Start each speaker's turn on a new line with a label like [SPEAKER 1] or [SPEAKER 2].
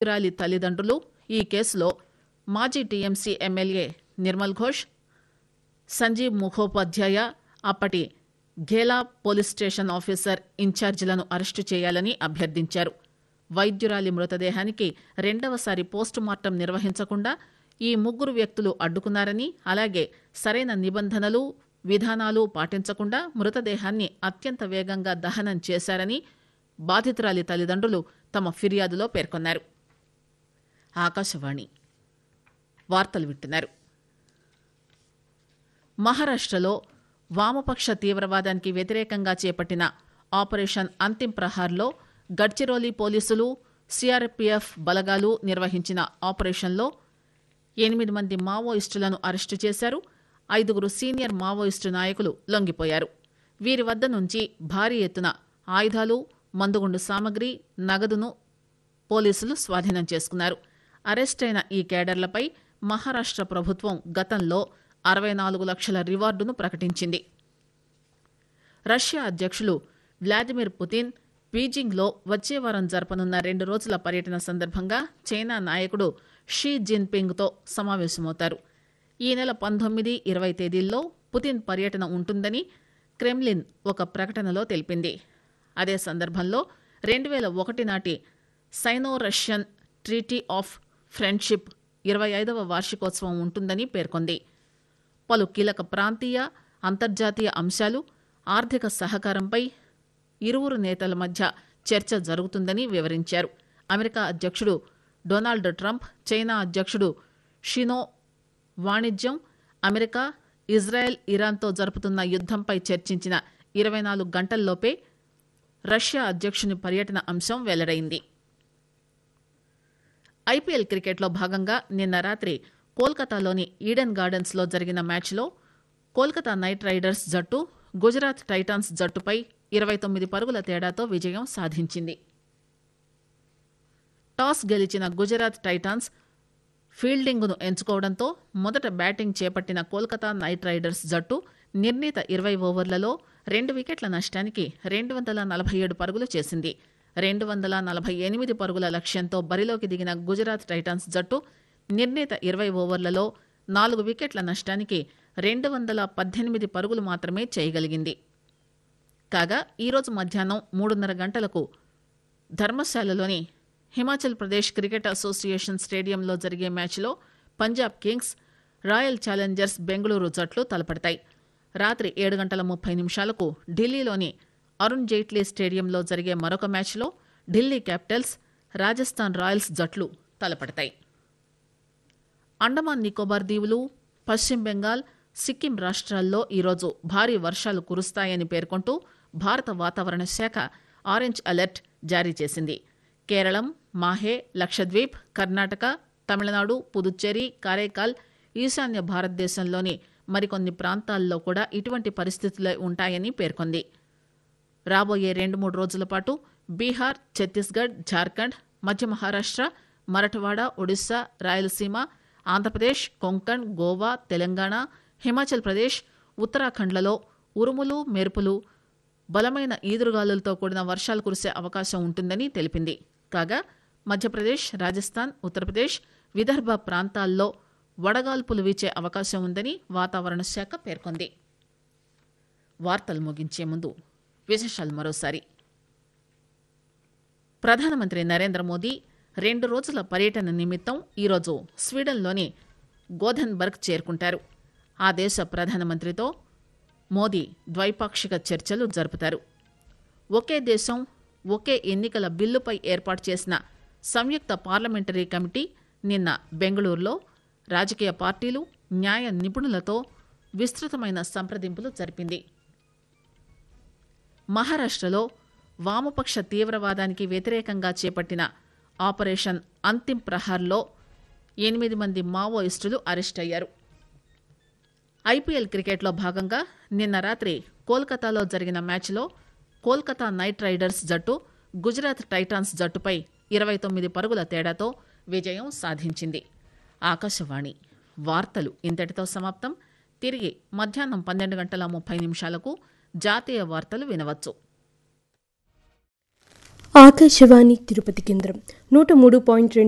[SPEAKER 1] వైద్యురాలి తల్లిదండ్రులు ఈ కేసులో మాజీ టీఎంసీ ఎమ్మెల్యే నిర్మల్ ఘోష్ సంజీవ్ ముఖోపాధ్యాయ అప్పటి ఘేలా పోలీస్ స్టేషన్ ఆఫీసర్ ఇన్ఛార్జీలను అరెస్టు చేయాలని అభ్యర్థించారు వైద్యురాలి మృతదేహానికి రెండవసారి పోస్టు మార్టం నిర్వహించకుండా ఈ ముగ్గురు వ్యక్తులు అడ్డుకున్నారని అలాగే సరైన నిబంధనలు విధానాలు పాటించకుండా మృతదేహాన్ని అత్యంత వేగంగా దహనం చేశారని బాధితురాలి తల్లిదండ్రులు తమ ఫిర్యాదులో పేర్కొన్నారు ఆకాశవాణి వార్తలు వింటున్నారు మహారాష్టలో వామపక్ష తీవ్రవాదానికి వ్యతిరేకంగా చేపట్టిన ఆపరేషన్ అంతిం ప్రహార్లో గడ్చిరోలి పోలీసులు సిఆర్పీఎఫ్ బలగాలు నిర్వహించిన ఆపరేషన్లో ఎనిమిది మంది మావోయిస్టులను అరెస్టు చేశారు ఐదుగురు సీనియర్ మావోయిస్టు నాయకులు లొంగిపోయారు వీరి వద్ద నుంచి భారీ ఎత్తున ఆయుధాలు మందుగుండు సామగ్రి నగదును పోలీసులు స్వాధీనం చేసుకున్నారు అరెస్టైన ఈ కేడర్లపై మహారాష్ట ప్రభుత్వం గతంలో అరవై నాలుగు లక్షల రివార్డును ప్రకటించింది రష్యా అధ్యక్షులు వ్లాదిమిర్ పుతిన్ బీజింగ్లో వచ్చే వారం జరపనున్న రెండు రోజుల పర్యటన సందర్భంగా చైనా నాయకుడు షీ జిన్పింగ్తో సమావేశమవుతారు ఈ నెల పంతొమ్మిది ఇరవై తేదీల్లో పుతిన్ పర్యటన ఉంటుందని క్రెమ్లిన్ ఒక ప్రకటనలో తెలిపింది అదే సందర్భంలో రెండు వేల ఒకటి నాటి Sino Russian treaty of friendship ఇరవై ఐదవ వార్షికోత్సవం ఉంటుందని పేర్కొంది పలు కీలక ప్రాంతీయ అంతర్జాతీయ అంశాలు ఆర్థిక సహకారంపై ఇరువురు నేతల మధ్య చర్చ జరుగుతుందని వివరించారు అమెరికా అధ్యక్షుడు డొనాల్డ్ ట్రంప్ చైనా అధ్యక్షుడు షినో వాణిజ్యం అమెరికా ఇజ్రాయెల్ ఇరాన్తో జరుపుతున్న యుద్దంపై చర్చించిన ఇరవై నాలుగు గంటల్లోపే రష్యా అధ్యక్షుని పర్యటన అంశం వెల్లడైంది ఐపీఎల్ క్రికెట్లో భాగంగా నిన్న రాత్రి కోల్కతాలోని ఈడెన్ గార్డెన్స్ లో జరిగిన మ్యాచ్లో కోల్కతా నైట్ రైడర్స్ జట్టు గుజరాత్ టైటాన్స్ జట్టుపై ఇరవై తొమ్మిది పరుగుల తేడాతో విజయం సాధించింది టాస్ గెలిచిన గుజరాత్ టైటాన్స్ ఫీల్డింగ్ను ఎంచుకోవడంతో మొదట బ్యాటింగ్ చేపట్టిన కోల్కతా నైట్ రైడర్స్ జట్టు నిర్ణీత ఇరవై ఓవర్లలో రెండు వికెట్ల నష్టానికి రెండు వందల నలభై ఏడు పరుగులు చేసింది రెండు వందల నలభై ఎనిమిది పరుగుల లక్ష్యంతో బరిలోకి దిగిన గుజరాత్ టైటాన్స్ జట్టు నిర్ణీత ఇరవై ఓవర్లలో నాలుగు వికెట్ల నష్టానికి రెండు వందల పద్దెనిమిది పరుగులు మాత్రమే చేయగలిగింది కాగా ఈరోజు మధ్యాహ్నం మూడున్నర గంటలకు ధర్మశాలలోని హిమాచల్ ప్రదేశ్ క్రికెట్ అసోసియేషన్ స్టేడియంలో జరిగే మ్యాచ్లో Punjab Kings Royal Challengers Bengaluru జట్లు తలపడతాయి రాత్రి ఏడు గంటల ముప్పై నిమిషాలకు ఢిల్లీలోని అరుణ్ జైట్లీ స్టేడియంలో జరిగే మరొక మ్యాచ్లో ఢిల్లీ క్యాపిటల్స్ రాజస్థాన్ రాయల్స్ జట్లు తలపడతాయి అండమాన్ నికోబార్ దీవులు పశ్చిమ బెంగాల్ సిక్కిం రాష్ట్రాల్లో ఈరోజు భారీ వర్షాలు కురుస్తాయని పేర్కొంటూ భారత వాతావరణ శాఖ ఆరెంజ్ అలర్ట్ జారీ చేసింది కేరళం మాహే లక్షద్వీప్ కర్ణాటక తమిళనాడు పుదుచ్చేరి కారైకాల్ ఈశాన్య భారతదేశంలోని మరికొన్ని ప్రాంతాల్లో కూడా ఇటువంటి పరిస్థితులే ఉంటాయని పేర్కొంది రాబోయే రెండు మూడు రోజుల పాటు బీహార్ ఛత్తీస్గఢ్ జార్ఖండ్ మధ్య మహారాష్ట్ర మరఠవాడ ఒడిశా రాయలసీమ ఆంధ్రప్రదేశ్ కొంకణ్ గోవా తెలంగాణ హిమాచల్ ప్రదేశ్ ఉత్తరాఖండ్లలో ఉరుములు మెరుపులు బలమైన ఈదురుగాలులతో కూడిన వర్షాలు కురిసే అవకాశం ఉంటుందని తెలిపింది కాగా మధ్యప్రదేశ్ రాజస్థాన్ ఉత్తరప్రదేశ్ విదర్భ ప్రాంతాల్లో వడగాల్పులు వీచే అవకాశం ఉందని వాతావరణ శాఖ పేర్కొంది వార్తలు ముగించే ముందు విశేషాలు మరోసారి ప్రధానమంత్రి నరేంద్ర మోదీ రెండు రోజుల పర్యటన నిమిత్తం ఈరోజు స్వీడన్లోని గోధన్బర్గ్ చేరుకుంటారు ఆ దేశ ప్రధానమంత్రితో మోదీ ద్వైపాక్షిక చర్చలు జరుపుతారు ఒకే దేశం ఒకే ఎన్నికల బిల్లుపై ఏర్పాటు చేసిన సంయుక్త పార్లమెంటరీ కమిటీ నిన్న బెంగళూరులో రాజకీయ పార్టీలు న్యాయ నిపుణులతో విస్తృతమైన సంప్రదింపులు జరిపింది మహారాష్టలో వామపక్ష తీవ్రవాదానికి వ్యతిరేకంగా చేపట్టిన ఆపరేషన్ అంతిం ప్రహార్లో ఎనిమిది మంది మావోయిస్టులు అరెస్ట్ అయ్యారు ఐపీఎల్ క్రికెట్లో భాగంగా నిన్న రాత్రి కోల్కతాలో జరిగిన మ్యాచ్లో కోల్కతా నైట్ రైడర్స్ జట్టు గుజరాత్ టైటాన్స్ జట్టుపై ఇరవై తొమ్మిది పరుగుల తేడాతో విజయం సాధించింది ఆకాశవాణి వార్తలు ఇంతటితో సమాప్తం తిరిగి మధ్యాహ్నం పన్నెండు గంటల ముప్పై నిమిషాలకు జాతీయ వార్తలు వినవచ్చు
[SPEAKER 2] ఆకాశవాణి తిరుపతి కేంద్రం నూట మూడు పాయింట్ రెండు